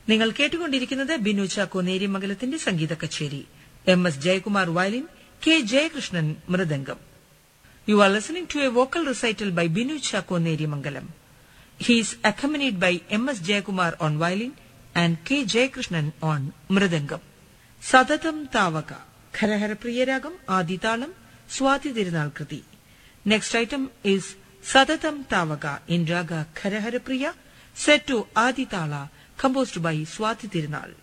നിങ്ങൾ കേട്ടുകൊണ്ടിരിക്കുന്നത് ബിനു ചാക്കോ നേര്യമംഗലത്തിന്റെ സംഗീത കച്ചേരി M S Jayakumar violin K Jayakrishnan mridangam you are listening to a vocal recital by Binu Chacko Neriyamangalam He is accompanied by M.S. Jayakumar on violin and K. Jayakrishnan on mridangam. Sadatam Tavaka, Kharahara Priyaragam, Aditalam, Swati Dirunal Kriti. Next item is Sadatam Tavaka in Raga Kharahara Priya, set to Aditala, composed by Swati Dirunal.